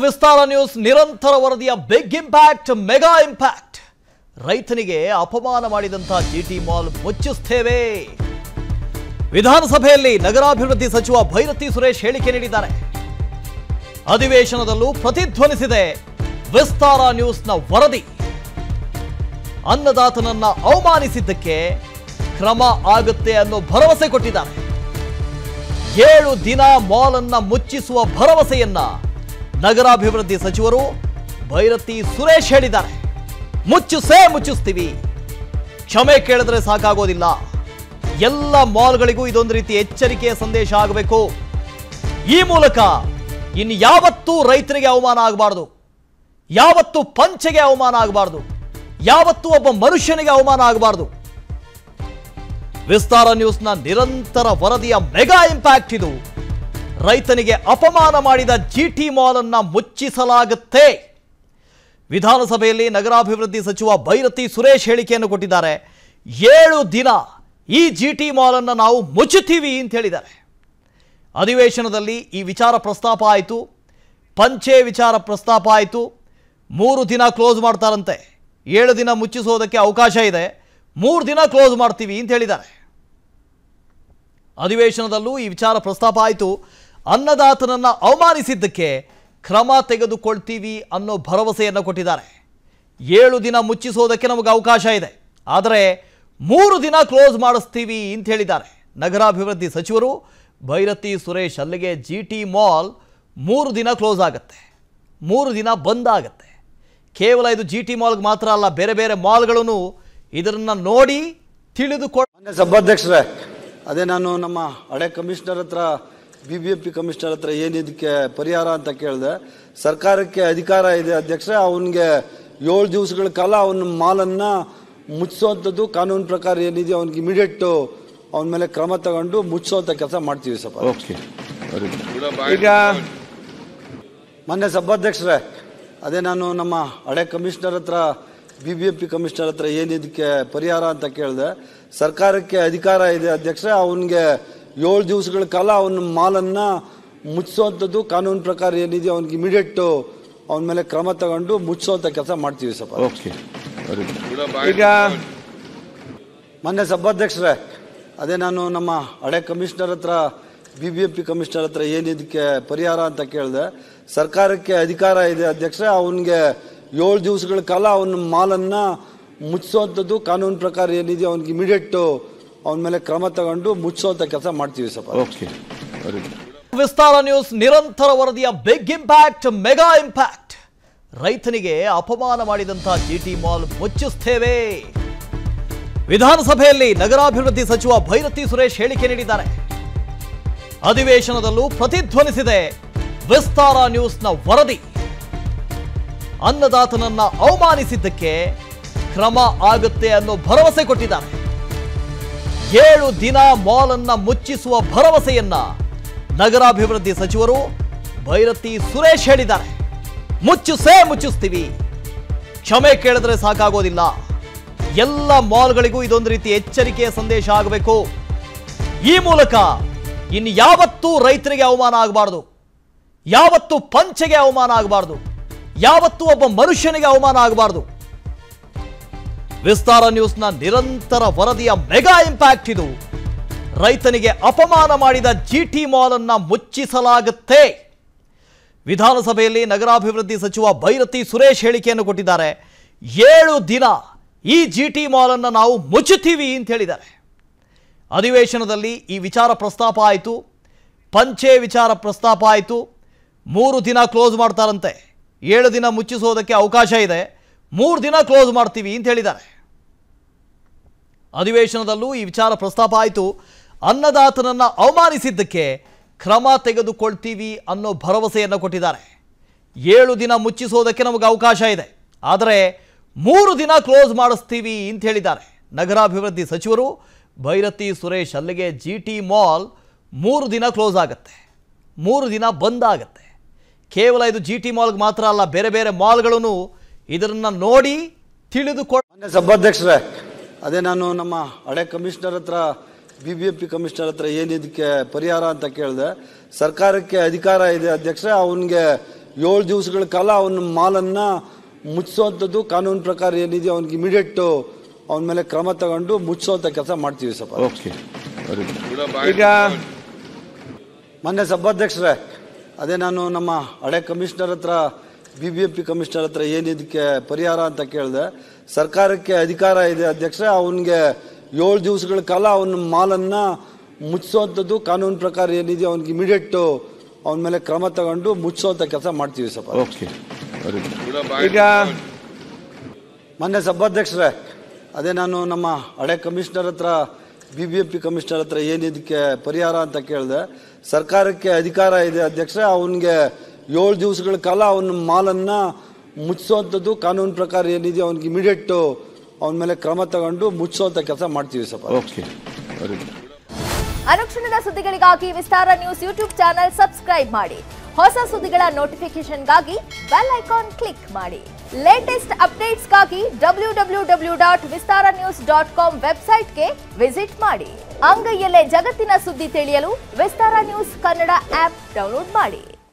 ವಿಸ್ತಾರ news ನಿರಂತರ ವರದಿಯ big impact mega impact ರೈತನಿಗೆ ಅಪಮಾನ ಮಾಡಿದಂತಹ ಜಿಟಿ ಮಾಲ್ ಮುಚ್ಚಿಸ್ತೇವೆ ವಿಧಾನಸಭೆಯಲ್ಲಿ ನಗರಾಭಿವೃದ್ಧಿ ಸಚಿವ ಭೈರತಿ ಸುರೇಶ್ ಹೇಳಿಕೆ ನೀಡಿದ್ದಾರೆ ಅಧಿವೇಶನದಲ್ಲೂ ಪ್ರತಿಧ್ವನಿಸಿದೆ ವಿಸ್ತಾರ ನ್ಯೂಸ್ನ ವರದಿ ಅನ್ನದಾತನನ್ನ ಅವಮಾನಿಸಿದ್ದಕ್ಕೆ ಕ್ರಮ ಆಗುತ್ತೆ ಅನ್ನೋ ಭರವಸೆ ಕೊಟ್ಟಿದ್ದಾರೆ ಏಳು ದಿನ ಮಾಲ್ ಅನ್ನ ಮುಚ್ಚಿಸುವ ಭರವಸೆಯನ್ನ ನಗರಾಭಿವೃದ್ಧಿ ಸಚಿವರು ಭೈರತಿ ಸುರೇಶ್ ಹೇಳಿದ್ದಾರೆ ಮುಚ್ಚಿಸೇ ಮುಚ್ಚಿಸ್ತೀವಿ ಕ್ಷಮೆ ಕೇಳಿದ್ರೆ ಸಾಕಾಗೋದಿಲ್ಲ ಎಲ್ಲ ಮಾಲ್ಗಳಿಗೂ ಇದೊಂದು ರೀತಿ ಎಚ್ಚರಿಕೆಯ ಸಂದೇಶ ಆಗಬೇಕು ಈ ಮೂಲಕ ಇನ್ನು ಯಾವತ್ತೂ ರೈತರಿಗೆ ಅವಮಾನ ಆಗಬಾರ್ದು ಯಾವತ್ತೂ ಪಂಚೆಗೆ ಅವಮಾನ ಆಗಬಾರ್ದು ಯಾವತ್ತೂ ಒಬ್ಬ ಮನುಷ್ಯನಿಗೆ ಅವಮಾನ ಆಗಬಾರ್ದು ವಿಸ್ತಾರ ನ್ಯೂಸ್ನ ನಿರಂತರ ವರದಿಯ ಮೆಗಾ ಇಂಪ್ಯಾಕ್ಟ್ ಇದು ರೈತನಿಗೆ ಅಪಮಾನ ಮಾಡಿದ ಜಿಟಿ ಮಾಲ್ ಅನ್ನ ಮುಚ್ಚಿಸಲಾಗುತ್ತೆ ವಿಧಾನಸಭೆಯಲ್ಲಿ ನಗರಾಭಿವೃದ್ಧಿ ಸಚಿವ ಭೈರತಿ ಸುರೇಶ್ ಹೇಳಿಕೆಯನ್ನು ಕೊಟ್ಟಿದ್ದಾರೆ ಏಳು ದಿನ ಈ ಜಿಟಿ ಮಾಲ್ ಅನ್ನ ನಾವು ಮುಚ್ಚುತ್ತೀವಿ ಅಂತ ಹೇಳಿದ್ದಾರೆ ಅಧಿವೇಶನದಲ್ಲಿ ಈ ವಿಚಾರ ಪ್ರಸ್ತಾಪ ಆಯಿತು ಪಂಚೆ ವಿಚಾರ ಪ್ರಸ್ತಾಪ ಆಯಿತು ಮೂರು ದಿನ ಕ್ಲೋಸ್ ಮಾಡ್ತಾರಂತೆ ಏಳು ದಿನ ಮುಚ್ಚಿಸೋದಕ್ಕೆ ಅವಕಾಶ ಇದೆ ಮೂರು ದಿನ ಕ್ಲೋಸ್ ಮಾಡ್ತೀವಿ ಅಂತ ಹೇಳಿದ್ದಾರೆ ಅಧಿವೇಶನದಲ್ಲೂ ಈ ವಿಚಾರ ಪ್ರಸ್ತಾಪ ಆಯಿತು ಅನ್ನದಾತನನ್ನ ಅವಮಾನಿಸಿದ್ದಕ್ಕೆ ಕ್ರಮ ತೆಗೆದುಕೊಳ್ತೀವಿ ಅನ್ನೋ ಭರವಸೆಯನ್ನು ಕೊಟ್ಟಿದ್ದಾರೆ ಏಳು ದಿನ ಮುಚ್ಚಿಸೋದಕ್ಕೆ ನಮಗೆ ಅವಕಾಶ ಇದೆ ಆದರೆ ಮೂರು ದಿನ ಕ್ಲೋಸ್ ಮಾಡಿಸ್ತೀವಿ ಅಂತ ಹೇಳಿದ್ದಾರೆ ನಗರಾಭಿವೃದ್ಧಿ ಸಚಿವರು ಭೈರತಿ ಸುರೇಶ್ ಅಲ್ಲಿಗೆ ಜಿ ಟಿ ಮಾಲ್ ಮೂರು ದಿನ ಕ್ಲೋಸ್ ಆಗುತ್ತೆ ಮೂರು ದಿನ ಬಂದ್ ಆಗುತ್ತೆ ಕೇವಲ ಇದು ಜಿ ಟಿ ಮಾಲ್ಗೆ ಮಾತ್ರ ಅಲ್ಲ ಬೇರೆ ಬೇರೆ ಮಾಲ್ಗಳನ್ನು ಇದನ್ನ ನೋಡಿ ತಿಳಿದುಕೊಳ್ಳ ಮಾನ್ಯ ಸಭಾಧ್ಯಕ್ಷರೇ ಅದೇ ನಾನು ನಮ್ಮ ಹಳೆ ಕಮಿಷನರ್ ಹತ್ರ B B M P commissioner ಹತ್ರ ಏನು ಇದಕ್ಕೆ ಪರಿಹಾರ ಅಂತ ಕೇಳಿದೆ ಸರ್ಕಾರಕ್ಕೆ ಅಧಿಕಾರ ಇದೆ ಅಧ್ಯಕ್ಷರೇ ಅವನಿಗೆ ಏಳು ದಿವಸಗಳ ಕಾಲ ಅವನ ಮಾಲನ್ನ ಮುಚ್ಚಿಸುವಂಥದ್ದು ಕಾನೂನು ಪ್ರಕಾರ ಏನಿದೆ ಅವ್ನಿಗೆ ಇಮಿಡಿಯೇಟ್ ಅವನ ಮೇಲೆ ಕ್ರಮ ತಗೊಂಡು ಮುಚ್ಚಿಸುವಂಥ ಕೆಲಸ ಮಾಡ್ತೀವಿ ಸಭಾ ಓಕೆ ಈಗ ಮಾನ್ಯ ಸಭಾಧ್ಯಕ್ಷರೇ ಅದೇ ನಾನು ನಮ್ಮ ಹಳೆ ಕಮಿಷನರ್ ಹತ್ರ B B M P commissioner ಹತ್ರ ಏನು ಇದಕ್ಕೆ ಪರಿಹಾರ ಅಂತ ಕೇಳಿದೆ ಸರ್ಕಾರಕ್ಕೆ ಅಧಿಕಾರ ಇದೆ ಅಧ್ಯಕ್ಷರೇ ಅವನಿಗೆ ಏಳು ದಿವಸಗಳ ಕಾಲ ಅವನ ಮಾಲನ್ನ ಮುಚ್ಚಿಸುವಂಥದ್ದು ಕಾನೂನು ಪ್ರಕಾರ ಏನಿದೆ ಅವ್ನಿಗೆ ಇಮಿಡಿಯೇಟ್ ಅವನ ಮೇಲೆ ಕ್ರಮ ತಗೊಂಡು ಮುಚ್ಚಿಸುವಂಥ ಕೆಲಸ ಮಾಡ್ತೀವಿ ಸಭಾ ಓಕೆ ಈಗ ಮಾನ್ಯ ಸಭಾಧ್ಯಕ್ಷರೇ ಅದೇ ನಾನು ನಮ್ಮ ಹಳೆ ಕಮಿಷನರ್ ಹತ್ರ B B M P commissioner ಹತ್ರ ಏನು ಇದಕ್ಕೆ ಪರಿಹಾರ ಅಂತ ಕೇಳಿದೆ ಸರ್ಕಾರಕ್ಕೆ ಅಧಿಕಾರ ಇದೆ ಅಧ್ಯಕ್ಷರೇ ಅವನಿಗೆ ಏಳು ದಿವಸಗಳ ಕಾಲ ಅವನ ಮಾಲನ್ನ ಮುಚ್ಚಿಸುವಂಥದ್ದು ಕಾನೂನು ಪ್ರಕಾರ ಏನಿದೆ ಅವ್ನಿಗೆ ಇಮಿಡಿಯೇಟ್ ಅವನ ಮೇಲೆ ಕ್ರಮ ತಗೊಂಡು ಮುಚ್ಚಿಸುವಂಥ ಕೆಲಸ ಮಾಡ್ತೀವಿ ಸಭಾ ಓಕೆ ವಿಸ್ತಾರ ನ್ಯೂಸ್ ನಿರಂತರ ವರದಿಯ ಬಿಗ್ ಇಂಪ್ಯಾಕ್ಟ್ ಮೆಗಾ ಇಂಪ್ಯಾಕ್ಟ್ ರೈತನಿಗೆ ಅಪಮಾನ ಮಾಡಿದಂತಹ ಜಿಟಿ ಮಾಲ್ ಮುಚ್ಚಿಸ್ತೇವೆ ವಿಧಾನಸಭೆಯಲ್ಲಿ ನಗರಾಭಿವೃದ್ಧಿ ಸಚಿವ ಭೈರತಿ ಸುರೇಶ್ ಹೇಳಿಕೆ ನೀಡಿದ್ದಾರೆ ಅಧಿವೇಶನದಲ್ಲೂ ಪ್ರತಿಧ್ವನಿಸಿದೆ ವಿಸ್ತಾರ ನ್ಯೂಸ್ನ ವರದಿ ಅನ್ನದಾತನನ್ನ ಅವಮಾನಿಸಿದ್ದಕ್ಕೆ ಕ್ರಮ ಆಗುತ್ತೆ ಅನ್ನೋ ಭರವಸೆ ಕೊಟ್ಟಿದ್ದಾರೆ ಏಳು ದಿನ ಮಾಲ್ ಅನ್ನ ಮುಚ್ಚಿಸುವ ಭರವಸೆಯನ್ನ ನಗರಾಭಿವೃದ್ಧಿ ಸಚಿವರು ಭೈರತಿ ಸುರೇಶ್ ಹೇಳಿದ್ದಾರೆ ಮುಚ್ಚಿಸೇ ಮುಚ್ಚಿಸ್ತೀವಿ ಕ್ಷಮೆ ಕೇಳಿದ್ರೆ ಸಾಕಾಗೋದಿಲ್ಲ ಎಲ್ಲ ಮಾಲ್ಗಳಿಗೂ ಇದೊಂದು ರೀತಿ ಎಚ್ಚರಿಕೆಯ ಸಂದೇಶ ಆಗಬೇಕು ಈ ಮೂಲಕ ಇನ್ನು ಯಾವತ್ತೂ ರೈತರಿಗೆ ಅವಮಾನ ಆಗಬಾರ್ದು ಯಾವತ್ತೂ ಪಂಚೆಗೆ ಅವಮಾನ ಆಗಬಾರ್ದು ಯಾವತ್ತೂ ಒಬ್ಬ ಮನುಷ್ಯನಿಗೆ ಅವಮಾನ ಆಗಬಾರ್ದು ವಿಸ್ತಾರ ನ್ಯೂಸ್ನ ನಿರಂತರ ವರದಿಯ ಮೆಗಾ ಇಂಪ್ಯಾಕ್ಟ್ ಇದು ರೈತನಿಗೆ ಅಪಮಾನ ಮಾಡಿದ ಜಿಟಿ ಮಾಲ್ ಅನ್ನ ಮುಚ್ಚಿಸಲಾಗುತ್ತೆ ವಿಧಾನಸಭೆಯಲ್ಲಿ ನಗರಾಭಿವೃದ್ಧಿ ಸಚಿವ ಭೈರತಿ ಸುರೇಶ್ ಹೇಳಿಕೆಯನ್ನು ಕೊಟ್ಟಿದ್ದಾರೆ ಏಳು ದಿನ ಈ ಜಿಟಿ ಮಾಲ್ ಅನ್ನ ನಾವು ಮುಚ್ಚುತ್ತೀವಿ ಅಂತ ಹೇಳಿದ್ದಾರೆ ಅಧಿವೇಶನದಲ್ಲಿ ಈ ವಿಚಾರ ಪ್ರಸ್ತಾಪ ಆಯಿತು ಪಂಚೆ ವಿಚಾರ ಪ್ರಸ್ತಾಪ ಆಯಿತು ಮೂರು ದಿನ ಕ್ಲೋಸ್ ಮಾಡ್ತಾರಂತೆ ಏಳು ದಿನ ಮುಚ್ಚಿಸೋದಕ್ಕೆ ಅವಕಾಶ ಇದೆ ಮೂರು ದಿನ ಕ್ಲೋಸ್ ಮಾಡ್ತೀವಿ ಅಂತ ಹೇಳಿದ್ದಾರೆ ಅಧಿವೇಶನದಲ್ಲೂ ಈ ವಿಚಾರ ಪ್ರಸ್ತಾಪ ಆಯಿತು ಅನ್ನದಾತನನ್ನ ಅವಮಾನಿಸಿದ್ದಕ್ಕೆ ಕ್ರಮ ತೆಗೆದುಕೊಳ್ತೀವಿ ಅನ್ನೋ ಭರವಸೆಯನ್ನು ಕೊಟ್ಟಿದ್ದಾರೆ ಏಳು ದಿನ ಮುಚ್ಚಿಸೋದಕ್ಕೆ ನಮಗೆ ಅವಕಾಶ ಇದೆ ಆದರೆ ಮೂರು ದಿನ ಕ್ಲೋಸ್ ಮಾಡಿಸ್ತೀವಿ ಅಂತ ಹೇಳಿದ್ದಾರೆ ನಗರಾಭಿವೃದ್ಧಿ ಸಚಿವರು ಭೈರತಿ ಸುರೇಶ್ ಅಲ್ಲಿಗೆ ಜಿ ಟಿ ಮಾಲ್ ಮೂರು ದಿನ ಕ್ಲೋಸ್ ಆಗುತ್ತೆ ಮೂರು ದಿನ ಬಂದ್ ಆಗುತ್ತೆ ಕೇವಲ ಇದು ಜಿ ಟಿ ಮಾಲ್ಗೆ ಮಾತ್ರ ಅಲ್ಲ ಬೇರೆ ಬೇರೆ ಮಾಲ್ಗಳನ್ನು ಇದನ್ನ ನೋಡಿ ತಿಳಿದುಕೊಳ್ಳ ಮಾನ್ಯ ಸಭಾಧ್ಯಕ್ಷರೇ ಅದೇ ನಾನು ನಮ್ಮ ಹಳೆ ಕಮಿಷನರ್ ಹತ್ರ B B M P commissioner ಹತ್ರ ಏನು ಇದಕ್ಕೆ ಪರಿಹಾರ ಅಂತ ಕೇಳಿದೆ ಸರ್ಕಾರಕ್ಕೆ ಅಧಿಕಾರ ಇದೆ ಅಧ್ಯಕ್ಷರೇ ಅವನಿಗೆ ಏಳು ದಿವಸಗಳ ಕಾಲ ಅವನ ಮಾಲನ್ನ ಮುಚ್ಚಿಸುವಂಥದ್ದು ಕಾನೂನು ಪ್ರಕಾರ ಏನಿದೆ ಅವನಿಗೆ ಇಮಿಡಿಯೇಟ್ ಅವನ ಮೇಲೆ ಕ್ರಮ ತಗೊಂಡು ಮುಚ್ಚಿಸುವಂಥ ಕೆಲಸ ಮಾಡ್ತೀವಿ ಸ್ವಲ್ಪ ಓಕೆ ವೆರಿ ಗುಡ್ ಈಗ ಮೊನ್ನೆ ಸಭಾಧ್ಯಕ್ಷರೇ ಅದೇ ನಾನು ನಮ್ಮ ಹಳೆ ಕಮಿಷನರ್ ಹತ್ರ B B M P commissioner ಹತ್ರ ಏನಿದಕ್ಕೆ ಪರಿಹಾರ ಅಂತ ಕೇಳಿದೆ ಸರ್ಕಾರಕ್ಕೆ ಅಧಿಕಾರ ಇದೆ ಅಧ್ಯಕ್ಷರೇ ಅವನಿಗೆ ಏಳು ದಿವಸಗಳ ಕಾಲ ಅವನ ಮಾಲನ್ನ ಮುಚ್ಚಿಸುವಂಥದ್ದು ಕಾನೂನು ಪ್ರಕಾರ ಏನಿದೆ ಅವನಿಗೆ ಇಮಿಡಿಯೇಟ್ ಅವನ ಮೇಲೆ ಕ್ರಮ ತಗೊಂಡು ಮುಚ್ಚಿಸುವಂಥ ಕೆಲಸ ಮಾಡ್ತೀವಿ ಸ್ವಲ್ಪ ಓಕೆ ವೆರಿ ಗುಡ್ ಈಗ ಮೊನ್ನೆ ಸಭಾಧ್ಯಕ್ಷರೇ ಅದೇ ನಾನು ನಮ್ಮ ಹಳೆ ಕಮಿಷನರ್ ಹತ್ರ B B M P commissioner ಹತ್ರ ಏನಿದಕ್ಕೆ ಪರಿಹಾರ ಅಂತ ಕೇಳಿದೆ ಸರ್ಕಾರಕ್ಕೆ ಅಧಿಕಾರ ಇದೆ ಅಧ್ಯಕ್ಷರೇ ಅವನಿಗೆ ಏಳು ದಿವಸಗಳ ಕಾಲ ಅವನ ಮಾಲನ್ನ ಮುಚ್ಚಿಸುವಂಥದ್ದು ಕಾನೂನು ಪ್ರಕಾರ ಏನಿದೆ ಅವನಿಗೆ ಇಮಿಡಿಯೇಟ್ ಅವನ ಮೇಲೆ ಕ್ರಮ ತಗೊಂಡು ಮುಚ್ಚಿಸುವಂಥ ಕೆಲಸ ಮಾಡ್ತೀವಿ ಸ್ವಲ್ಪ ಓಕೆ ವೆರಿ ಗುಡ್ ಅನುಕ್ಷಣದ ಸುದ್ದಿಗಳಿಗಾಗಿ Vistara news YouTube channel subscribe ಮಾಡಿ ಹೊಸ ಸುದ್ದಿಗಳ ನೋಟಿಫಿಕೇಶನ್ಗಾಗಿ ಬೆಲ್ ಐಕಾನ್ ಕ್ಲಿಕ್ ಮಾಡಿ ಲೇಟೆಸ್ಟ್ ಅಪ್ಡೇಟ್ಸ್ಗಾಗಿ W W W dot Vistara news dot com ವೆಬ್ಸೈಟ್ಗೆ ವಿಸಿಟ್ ಮಾಡಿ ಅಂಗೈಯಲ್ಲೇ ಜಗತ್ತಿನ ಸುದ್ದಿ ತಿಳಿಯಲು Vistara news Kannada app download ಮಾಡಿ